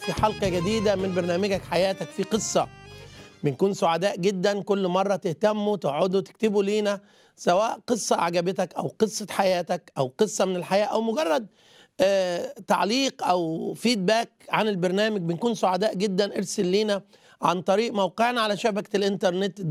في حلقة جديدة من برنامجك حياتك في قصة بنكون سعداء جدا كل مرة تهتموا تقعدوا تكتبوا لينا سواء قصة عجبتك أو قصة حياتك أو قصة من الحياة أو مجرد آه تعليق أو فيدباك عن البرنامج بنكون سعداء جدا ارسل لينا عن طريق موقعنا على شبكة الإنترنت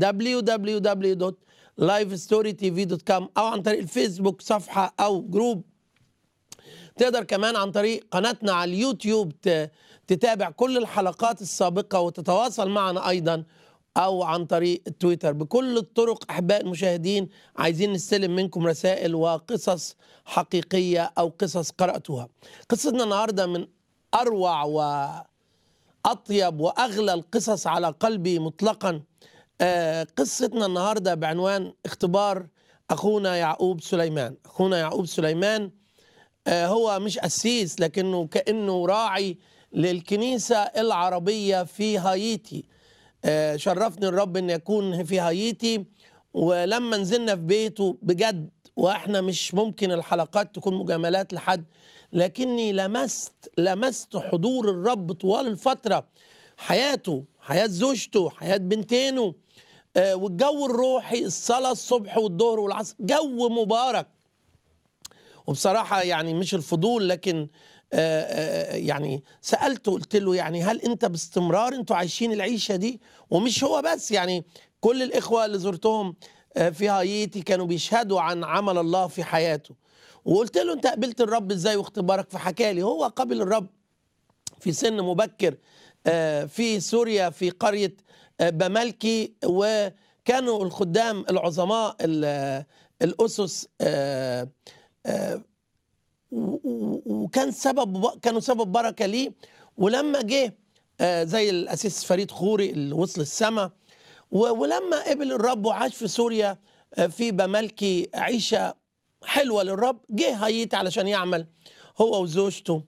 www.livestorytv.com أو عن طريق الفيسبوك صفحة أو جروب تقدر كمان عن طريق قناتنا على اليوتيوب ت- تتابع كل الحلقات السابقة وتتواصل معنا أيضا أو عن طريق التويتر بكل الطرق أحباء المشاهدين عايزين نستلم منكم رسائل وقصص حقيقية أو قصص قرأتوها قصتنا النهاردة من أروع وأطيب وأغلى القصص على قلبي مطلقا آه، قصتنا النهاردة بعنوان اختبار أخونا يعقوب سليمان أخونا يعقوب سليمان آه، هو مش قسيس لكنه كأنه راعي للكنيسة العربية في هايتي آه، شرفني الرب أن يكون في هايتي ولما نزلنا في بيته بجد واحنا مش ممكن الحلقات تكون مجاملات لحد لكني لمست لمست حضور الرب طوال الفترة حياته حياة زوجته حياة بنتينه آه، والجو الروحي الصلاة الصبح والظهر والعصر جو مبارك وبصراحة يعني مش الفضول لكن آه، آه، يعني سألته قلت له يعني هل أنت باستمرار أنتوا عايشين العيشة دي ومش هو بس يعني كل الإخوة اللي زرتهم آه، في هايتي كانوا بيشهدوا عن عمل الله في حياته وقلت له أنت قبلت الرب إزاي واختبارك فحكى لي هو قبل الرب في سن مبكر آه، في سوريا في قرية آه، بملكي وكانوا الخدام العظماء ال- الأسس آه، آه، و- و- وكان سبب كانوا سبب بركة ليه ولما جه آه، زي الأسيس فريد خوري اللي وصل السماء و- ولما قبل الرب وعاش في سوريا آه، في بملكي عيشة حلوة للرب جه هايتي علشان يعمل هو وزوجته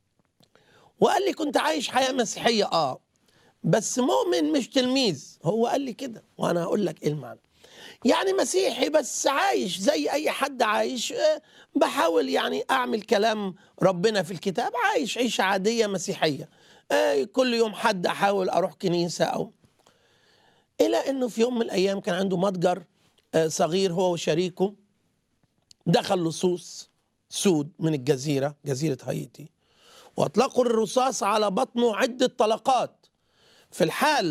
وقال لي كنت عايش حياة مسيحية اه بس مؤمن مش تلميذ هو قال لي كده وانا هقول لك ايه المعنى يعني مسيحي بس عايش زي اي حد عايش آه، بحاول يعني اعمل كلام ربنا في الكتاب عايش عيشة عادية مسيحية آه، كل يوم حد احاول اروح كنيسة او الى انه في يوم من الايام كان عنده متجر آه، صغير هو وشريكه دخل لصوص سود من الجزيرة جزيرة هايتي واطلقوا الرصاص على بطنه عدة طلقات في الحال